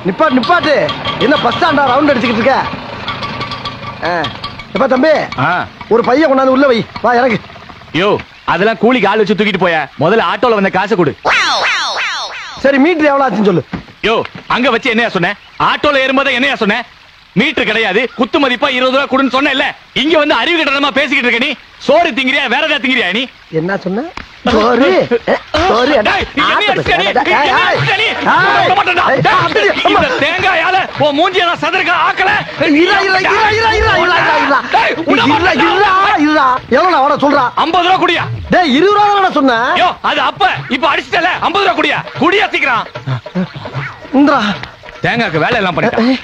நிப்பாட்டு நிப்பாட்டு என்ன பஸ் ஸ்டாண்டா ரவுண்ட் அடிச்சுக்கிட்டு இருக்க ஆ. எப்பா தம்பி ஆ. ஒரு பையன் கொண்டாந்து உள்ள வை வா எனக்கு யோ அதெல்லாம் கூலிக்கு ஆள் வச்சு தூக்கிட்டு போய முதல்ல ஆட்டோல வந்த காசை கொடு சரி மீட்டர் எவ்வளவு ஆச்சுன்னு சொல்லு யோ அங்க வச்சு என்னையா சொன்ன ஆட்டோல ஏறும்போது என்னையா சொன்ன மீட்டர் கிடையாது குத்து மதிப்பா இருபது ரூபா கொடுன்னு சொன்னேன்ல இங்க வந்து அறிவு கட்டணமா பேசிக்கிட்டு இருக்க நீ சோறு திங்கிறியா வேற ஏதாவது திங்கிறியா நீ என்ன சொன்ன சோறு அஹ், சோறு அட, டேய், நீ ஆட்டு என்னையா அடிச்சிட்ட நீ? பசி. நீ ஏய், என்னையா ஏய், அடிச்சிட்ட நீ? ஏய், விட மாட்டேன்டா. ஏய், டேய், அப்படி, இந்த அம்மா. தேங்காயால உன் மூஞ்சிய நான் சதுரக்க ஆக்கல இருடா, இருடா, இருடா, இருடா, இருடா, இருடா, இருடா, இருடா. டேய், விட இருடா, மாட்டேன்டா. இருடா, இருடா. எவ்வளவு அவன சொல்றா ஐம்பது ரூபா குடியா டேய் இருபது ரூபா தானே சொன்னேன் யோ அது அப்ப இப்ப அடிச்சிட்டல ஐம்பது ரூபா குடியா குடியா சீக்கிரம் இந்தா தேங்காய்க்கு வேலை எல்லாம் பண்ணிட்டான்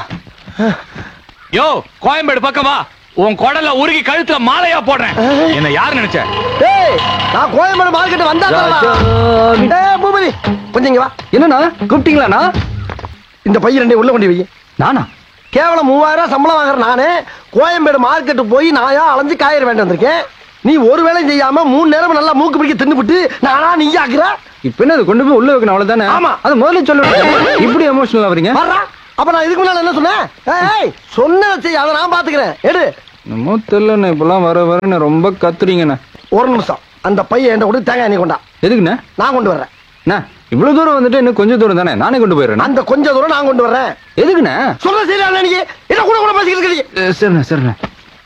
யோ கோயம்பேடு பக்கமா உன் குடல்ல உருகி கழுத்துல மாலையா போடுறேன் என்ன யார் நினைச்ச டேய் நான் கோயம்பேடு மார்க்கெட் வந்தா ஏய் பூபதி கொஞ்சம் இங்க வா என்னண்ணா கூப்பிட்டீங்களாண்ணா இந்த பையன் ரெண்டையும் உள்ள கொண்டு வை நானா கேவலம் மூவாயிரம் ரூபாய் சம்பளம் வாங்குற நானே கோயம்பேடு மார்க்கெட்டு போய் நாயா அலைஞ்சு காய்கறி வேண்டி வந்திருக்கேன் நீ ஒரு வேலையும் செய்யாம மூணு நேரம் நல்லா மூக்கு பிடிக்க தின்னுபிட்டு நானா நீ ஆக்குற இப்ப என்ன அது கொண்டு போய் உள்ள வைக்கணும் அவ்வளவுதானே ஆமா. அது முதல்ல சொல்லுங்க இப்படி எமோஷனல் ஆவறீங்க வர்றா அப்ப நான் இதுக்கு முன்னால என்ன சொன்னேன் ஏய் சொன்னதை செய் அதை நான் பாத்துக்கிறேன் எடு என்னமோ தெரியலண்ணே இப்பெல்லாம் வர வர ரொம்ப கத்துறீங்கண்ணே ஒரு நிமிஷம் அந்த பையன் என்கிட்ட கொடு தேங்காய் நீ கொண்டா எதுக்குண்ணே நான் கொண்டு வர்றேன் அண்ணா இவ்வளவு தூரம் வந்துட்டு இன்னும் கொஞ்சம் தூரம் தானே நானே கொண்டு போயிடுறேன் அந்த கொஞ்ச தூரம் நான் கொண்டு வர்றேன் எதுக்குண்ணே சொல்ல சரியா நீ என்ன கூட கூட பேசிக்கிட்டு இருக்கீங்க அஹ் சரிண்ணே சரிண்ணே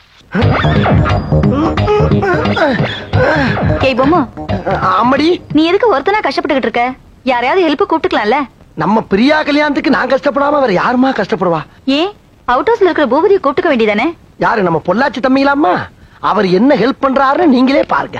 ஏய் பொம்மு அம்மடி நீ எதுக்கு ஒருத்தனா கஷ்டப்பட்டுக்கிட்டு இருக்க யாரையாவது ஹெல்ப் கூப்பிட்டுக்கலாம்ல நம்ம பிரியா கல்யாணத்துக்கு நான் கஷ்டப்படாம வேற யாருமா கஷ்டப்படுவா ஏன் அவுட் ஹவுஸ்ல இருக்கிற பூபதியை கூப்பிட்டுக்க வேண்டியதானே யாரு நம்ம பொள்ளாச்சி தம்பிங்களாம்மா அவர் என்ன ஹெல்ப் பண்றாருன்னு நீங்களே பாருங்க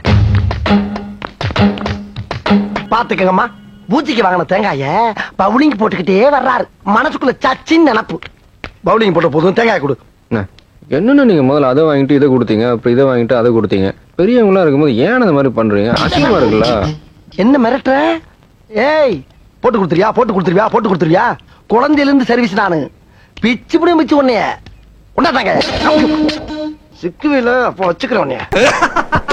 பாத்துக்கங்கம்மா பூச்சிக்கு வாங்கின தேங்காய பவுலிங் போட்டுக்கிட்டே வர்றாரு மனசுக்குள்ள சச்சின்னு நினப்பு பவுலிங் போட்ட போதும் தேங்காய் கொடு அண்ணே, என்னண்ணே நீங்க முதல்ல அதை வாங்கிட்டு இதை கொடுத்தீங்க அப்புறம் இதை வாங்கிட்டு அதை கொடுத்தீங்க பெரியவங்களா இருக்கும்போது ஏன் அந்த மாதிரி பண்றீங்க அசிங்கமா இருக்குல்ல என்ன மிரட்டுற ஏய் போட்டு கொடுத்துருவியா போட்டு கொடுத்துருவியா போட்டு கொடுத்துருவியா குழந்தையில இருந்து சர்வீஸ் நானு பிச்சு புடி மிச்சு உன்னைய உண்டாட்டாங்க சிக்குவில அப்போ வச்சுக்கிறேன் உன்னைய